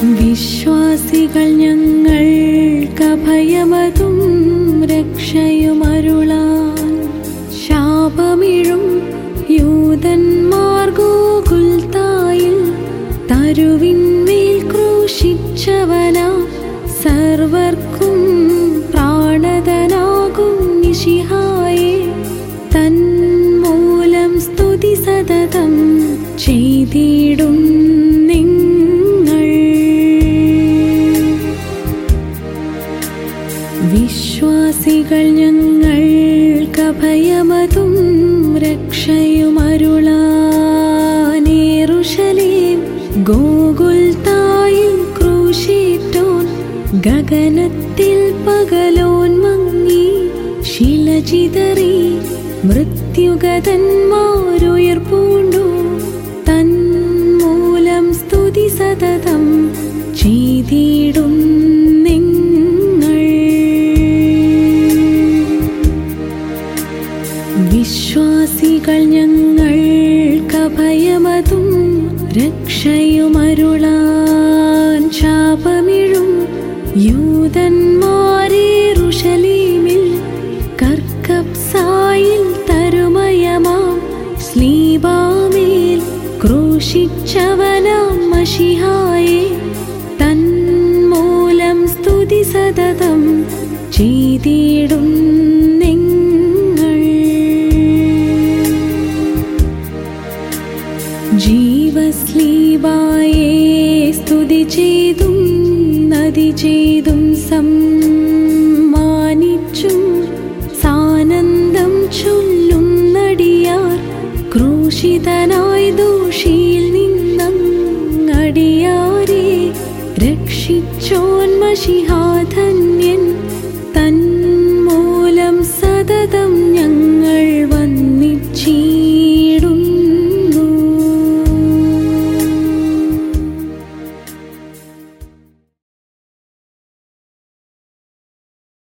വിശ്വാസികൾ ഞങ്ങൾക്കഭയമതും രക്ഷയുമരുളാൻ ശാപമിഴും യൂതന്മാർഗോകുൽത്തായിൽ തരുവിന്മേൽ ക്രൂശിച്ചവനാ സർവർക്കും പ്രാണതനാകും നിശിഹായെ തന്മൂലം സ്തുതി സതതം ചെയ്തിടും നിങ്ങൾ വിശ്വാസികൾ ഞങ്ങൾക്കഭയമതും രക്ഷയുമരുളാനേറുഷലേം ഗോകുൽത്തായിൽ ക്രൂശിറ്റോൻ ഗഗനത്തിൽ പകലോൻ മങ്ങി ശിലചിതറി മൃത്യുഗതന്മാരുയർപ്പൂണ്ടു തന്മൂലം സ്തുതി സതതം ചെയ്തിടും നിങ്ങൾ വിശ്വാസികൾ ഞങ്ങൾക്കഭയമതും രക്ഷയുമരുളാൻ ശാപമിഴും യൂതന്മാരെ റുഷലീമിൽ കർക്കപ്സായിൽ തരുമയമാം സ്ലീബാമേൽ ക്രൂശിച്ചവനാം മഷിഹായെ തന്മൂലം സ്തുതി സതതം ചെയ്തിടും നിങ്ങൾ ജീവസ്ലീബായെ സ്തുതി ചെയ്തും നദി ചെയ്തും സമ്മാനിച്ചും സാനന്ദം ചൊല്ലും നടിയാർ ക്രൂശിതനായി ദോഷിയിൽ നിന്നങ്ങടിയാരെ രക്ഷിച്ചോൻ മഷിഹാ